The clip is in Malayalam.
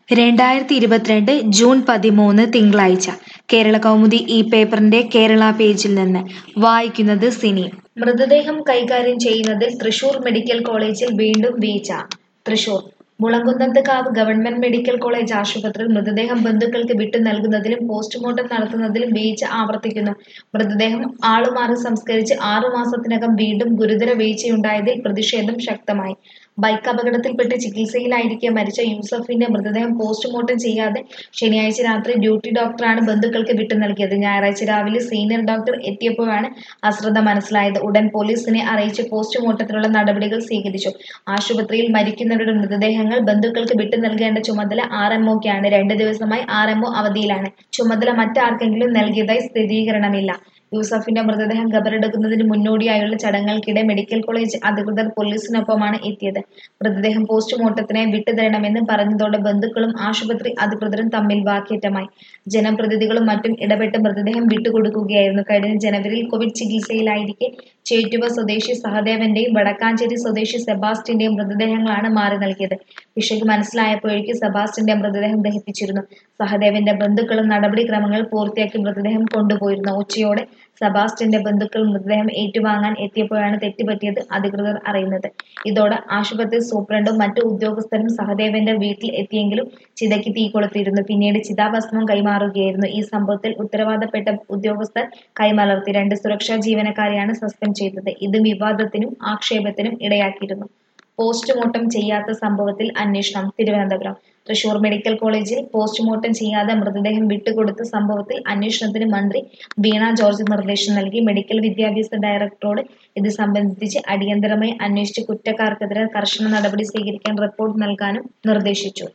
രണ്ടായിരത്തി ഇരുപത്തിരണ്ട് ജൂൺ പതിമൂന്ന് തിങ്കളാഴ്ച കേരള കൗമുദി ഈ പേപ്പറിന്റെ കേരള പേജിൽ നിന്ന് വായിക്കുന്നത് സിനി മൃതദേഹം കൈകാര്യം ചെയ്യുന്നതിൽ തൃശൂർ മെഡിക്കൽ കോളേജിൽ വീണ്ടും വീഴ്ച Thrissur Mulankunnathukavu government medical college ആശുപത്രിയിൽ മൃതദേഹം ബന്ധുക്കൾക്ക് വിട്ടു നൽകുന്നതിലും പോസ്റ്റ്മോർട്ടം നടത്തുന്നതിലും വീഴ്ച ആവർത്തിക്കുന്നു മൃതദേഹം ആളുമാറി സംസ്കരിച്ച് ആറു മാസത്തിനകം വീണ്ടും ഗുരുതര വീഴ്ചയുണ്ടായതിൽ പ്രതിഷേധം ശക്തമായി ബൈക്ക് അപകടത്തിൽപ്പെട്ട് ചികിത്സയിലായിരിക്കെ മരിച്ച യൂസഫിന്റെ മൃതദേഹം പോസ്റ്റ്മോർട്ടം ചെയ്യാതെ ശനിയാഴ്ച രാത്രി ഡ്യൂട്ടി ഡോക്ടറാണ് ബന്ധുക്കൾക്ക് വിട്ടു നൽകിയത് ഞായറാഴ്ച രാവിലെ സീനിയർ ഡോക്ടർ എത്തിയപ്പോഴാണ് അശ്രദ്ധ മനസ്സിലായത് ഉടൻ പോലീസിനെ അറിയിച്ച് പോസ്റ്റ്മോർട്ടത്തിനുള്ള നടപടികൾ സ്വീകരിച്ചു ആശുപത്രിയിൽ മരിക്കുന്നവരുടെ മൃതദേഹങ്ങൾ ബന്ധുക്കൾക്ക് വിട്ടു നൽകേണ്ട ചുമതല ആർ എം ഒക്കാണ് രണ്ട് ദിവസമായി ആർ എം ഒ അവധിയിലാണ് ചുമതല മറ്റാർക്കെങ്കിലും നൽകിയതായി സ്ഥിരീകരണമില്ല യൂസഫിന്റെ മൃതദേഹം ഖബറെടുക്കുന്നതിന് മുന്നോടിയായുള്ള ചടങ്ങുകൾക്കിടെ മെഡിക്കൽ കോളേജ് അധികൃതർ പോലീസിനൊപ്പമാണ് എത്തിയത് മൃതദേഹം പോസ്റ്റ്മോർട്ടത്തിന് വിട്ടുതരണമെന്ന് പറഞ്ഞതോടെ ബന്ധുക്കളും ആശുപത്രി അധികൃതരും തമ്മിൽ വാക്കേറ്റമായി ജനപ്രതിനിധികളും മറ്റും ഇടപെട്ട് മൃതദേഹം വിട്ടുകൊടുക്കുകയായിരുന്നു കഴിഞ്ഞ ജനുവരിയിൽ കോവിഡ് ചികിത്സയിലായിരിക്കെ ചേറ്റുവ സ്വദേശി സഹദേവന്റെയും വടക്കാഞ്ചേരി സ്വദേശി സെബാസ്റ്റിന്റെയും മൃതദേഹങ്ങളാണ് മാറി നൽകിയത് പിശക് മനസ്സിലായപ്പോഴേക്ക് സെബാസ്റ്റിന്റെ മൃതദേഹം ദഹിപ്പിച്ചിരുന്നു സഹദേവന്റെ ബന്ധുക്കളും നടപടിക്രമങ്ങൾ പൂർത്തിയാക്കി മൃതദേഹം കൊണ്ടുപോയിരുന്നു ഉച്ചയോടെ സെബാസ്റ്റിന്റെ ബന്ധുക്കൾ മൃതദേഹം ഏറ്റുവാങ്ങാൻ എത്തിയപ്പോഴാണ് തെറ്റുപറ്റിയത് അധികൃതർ അറിയുന്നത് ഇതോടെ ആശുപത്രി സൂപ്രണ്ടും മറ്റു ഉദ്യോഗസ്ഥരും സഹദേവന്റെ വീട്ടിൽ എത്തിയെങ്കിലും ചിതയ്ക്ക് തീ കൊളുത്തിയിരുന്നു പിന്നീട് ചിതാഭസ്മം കൈമാറുകയായിരുന്നു ഈ സംഭവത്തിൽ ഉത്തരവാദപ്പെട്ട ഉദ്യോഗസ്ഥർ കൈമലർത്തി രണ്ട് സുരക്ഷാ ജീവനക്കാരെയാണ് സസ്പെൻഡ് ചെയ്തത് ഇത് വിവാദത്തിനും ആക്ഷേപത്തിനും ഇടയാക്കിയിരുന്നു പോസ്റ്റ്മോർട്ടം ചെയ്യാത്ത സംഭവത്തിൽ അന്വേഷണം തിരുവനന്തപുരം തൃശൂർ മെഡിക്കൽ കോളേജിൽ പോസ്റ്റ്മോർട്ടം ചെയ്യാതെ മൃതദേഹം വിട്ടുകൊടുത്ത സംഭവത്തിൽ അന്വേഷണത്തിന് മന്ത്രി വീണ ജോർജ് നിർദ്ദേശം നൽകി മെഡിക്കൽ വിദ്യാഭ്യാസ ഡയറക്ടറോട് ഇത് സംബന്ധിച്ച് അടിയന്തരമായി അന്വേഷിച്ച് കുറ്റക്കാർക്കെതിരെ കർശന നടപടി സ്വീകരിക്കാൻ റിപ്പോർട്ട് നൽകാനും നിർദ്ദേശിച്ചു